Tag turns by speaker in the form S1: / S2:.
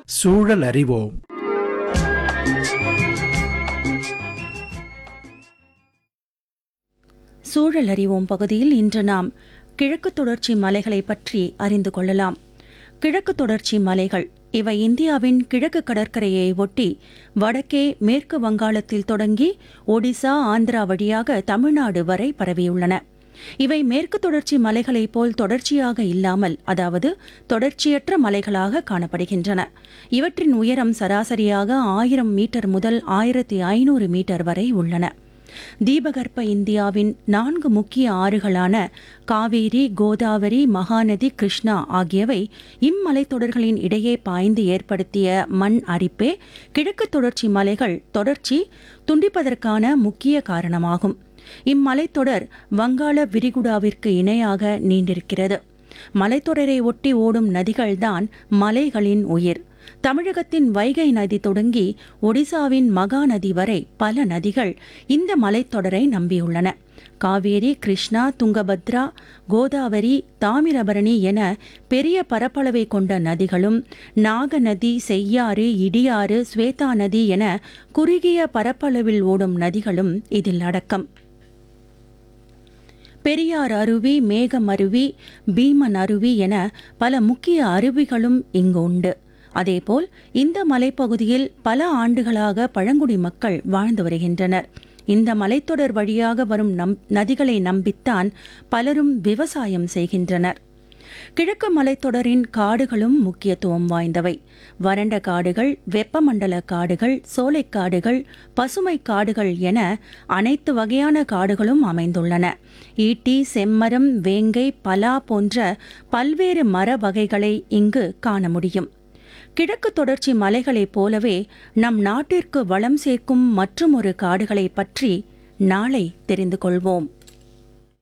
S1: சூழல் அறிவோம்
S2: சூழல் அறிவோம் பகுதியில் இன்று நாம் கிழக்கு தொடர்ச்சி மலைகளை பற்றி அறிந்து கொள்ளலாம் கிழக்கு தொடர்ச்சி மலைகள் இவை இந்தியாவின் கிழக்கு கடற்கரையை ஒட்டி வடக்கே மேற்கு வங்காளத்தில் தொடங்கி ஒடிசா ஆந்திரா வழியாக தமிழ்நாடு வரை பரவியுள்ளன இவை மேற்கு தொடர்ச்சி மலைகளைப் போல் தொடர்ச்சியாக இல்லாமல் அதாவது தொடர்ச்சியற்ற மலைகளாக காணப்படுகின்றன இவற்றின் உயரம் சராசரியாக ஆயிரம் மீட்டர் முதல் ஆயிரத்தி ஐநூறு மீட்டர் வரை உள்ளன தீபகற்ப இந்தியாவின் நான்கு முக்கிய ஆறுகளான காவேரி கோதாவரி மகாநதி கிருஷ்ணா ஆகியவை இம்மலைத்தொடர்களின் இடையே பாய்ந்து ஏற்படுத்திய மண் அரிப்பே கிழக்கு தொடர்ச்சி மலைகள் தொடர்ச்சி துண்டிப்பதற்கான முக்கிய காரணமாகும் இம்மலைத்தொடர் வங்காள விரிகுடாவிற்கு இணையாக நீண்டிருக்கிறது மலைத்தொடரை ஒட்டி ஓடும் நதிகள்தான் மலைகளின் உயிர் தமிழகத்தின் வைகை நதி தொடங்கி ஒடிசாவின் மகாநதி வரை பல நதிகள் இந்த மலைத்தொடரை நம்பியுள்ளன காவேரி கிருஷ்ணா துங்கபத்ரா கோதாவரி தாமிரபரணி என பெரிய பரப்பளவை கொண்ட நதிகளும் நாகநதி செய்யாறு இடியாறு ஸ்வேதா நதி என குறுகிய பரப்பளவில் ஓடும் நதிகளும் இதில் அடக்கம் பெரியார் அருவி மேகம் அருவி பீமன் அருவி என பல முக்கிய அருவிகளும் இங்கு உண்டு அதேபோல் இந்த மலைப்பகுதியில் பல ஆண்டுகளாக பழங்குடி மக்கள் வாழ்ந்து வருகின்றனர் இந்த மலைத்தொடர் வழியாக வரும் நம் நதிகளை நம்பித்தான் பலரும் விவசாயம் செய்கின்றனர் கிழக்கு மலைத்தொடரின் காடுகளும் முக்கியத்துவம் வாய்ந்தவை வறண்ட காடுகள் வெப்பமண்டல காடுகள் சோலைக்காடுகள் பசுமை காடுகள் என அனைத்து வகையான காடுகளும் அமைந்துள்ளன ஈட்டி செம்மரம் வேங்கை பலா போன்ற பல்வேறு மர வகைகளை இங்கு காண முடியும் கிழக்கு தொடர்ச்சி மலைகளைப் போலவே நம் நாட்டிற்கு வளம் சேர்க்கும் மற்றுமொரு காடுகளைப் பற்றி நாளை தெரிந்து கொள்வோம்